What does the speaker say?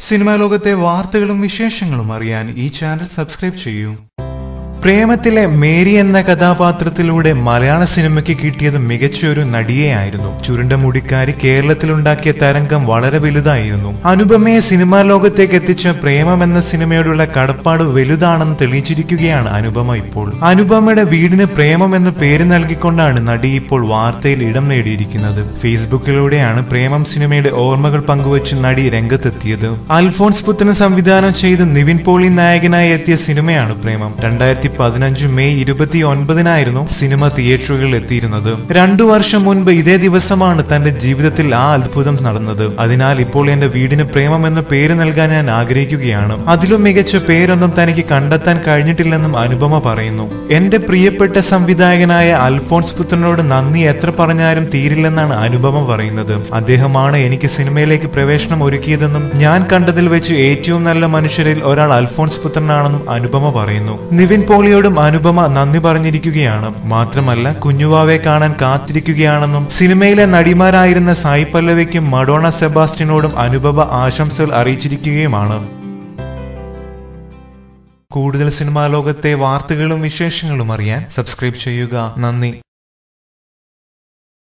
cinema ലോകത്തെ വാർത്തകളും വിശേഷങ്ങളും അറിയാൻ ഈ ചാനൽ സബ്സ്ക്രൈബ് ചെയ്യൂ പ്രേമത്തിലെ മേരി എന്ന കഥാപാത്രത്തിലൂടെ മലയാള സിനിമയ്ക്ക് കിട്ടിയത് മികച്ചൊരു നടിയെയായിരുന്നു ചുരുണ്ട മുടിക്കാരി കേരളത്തിലുണ്ടാക്കിയ തരംഗം വളരെ വലുതായിരുന്നു അനുപമയെ സിനിമാ ലോകത്തേക്ക് എത്തിച്ച പ്രേമം എന്ന സിനിമയോടുള്ള കടപ്പാട് വലുതാണെന്ന് തെളിയിച്ചിരിക്കുകയാണ് അനുപമ ഇപ്പോൾ അനുപമയുടെ വീടിന് പ്രേമം എന്ന പേര് നൽകിക്കൊണ്ടാണ് നടി ഇപ്പോൾ വാർത്തയിൽ ഇടം നേടിയിരിക്കുന്നത് ഫേസ്ബുക്കിലൂടെയാണ് പ്രേമം സിനിമയുടെ ഓർമ്മകൾ പങ്കുവച്ച് നടി രംഗത്തെത്തിയത് അൽഫോൺസ് പുത്തൻ സംവിധാനം ചെയ്ത് നിവിൻ പോളി നായകനായി എത്തിയ സിനിമയാണ് പ്രേമം രണ്ടായിരത്തി പതിനഞ്ച് മെയ് ഇരുപത്തി ഒൻപതിനായിരുന്നു സിനിമ തിയേറ്ററുകളിൽ എത്തിയിരുന്നത് രണ്ടു വർഷം മുൻപ് ഇതേ ദിവസമാണ് തന്റെ ജീവിതത്തിൽ ആ അത്ഭുതം നടന്നത് അതിനാൽ ഇപ്പോൾ എന്റെ വീടിന് പ്രേമം എന്ന പേര് നൽകാൻ ഞാൻ ആഗ്രഹിക്കുകയാണ് അതിലും മികച്ച പേരൊന്നും തനിക്ക് കണ്ടെത്താൻ കഴിഞ്ഞിട്ടില്ലെന്നും അനുപമ പറയുന്നു എന്റെ പ്രിയപ്പെട്ട സംവിധായകനായ അൽഫോൺസ് പുത്രനോട് നന്ദി എത്ര പറഞ്ഞാലും തീരില്ലെന്നാണ് അനുപമ പറയുന്നത് അദ്ദേഹമാണ് എനിക്ക് സിനിമയിലേക്ക് പ്രവേശനം ഒരുക്കിയതെന്നും ഞാൻ കണ്ടതിൽ വെച്ച് ഏറ്റവും നല്ല മനുഷ്യരിൽ ഒരാൾ അൽഫോൺസ് പുത്രനാണെന്നും അനുപമ പറയുന്നു നിവിൻ പോളിയോടും അനുപമ നന്ദി പറഞ്ഞിരിക്കുകയാണ് മാത്രമല്ല കുഞ്ഞുവാവെ കാണാൻ കാത്തിരിക്കുകയാണെന്നും സിനിമയിലെ നടിമാരായിരുന്ന സായി പല്ലവിക്കും മഡോണ സെബാസ്റ്റിനോടും അനുപമ ആശംസകൾ അറിയിച്ചിരിക്കുകയുമാണ് കൂടുതൽ സിനിമാ ലോകത്തെ വാർത്തകളും വിശേഷങ്ങളും അറിയാൻ സബ്സ്ക്രൈബ് ചെയ്യുക നന്ദി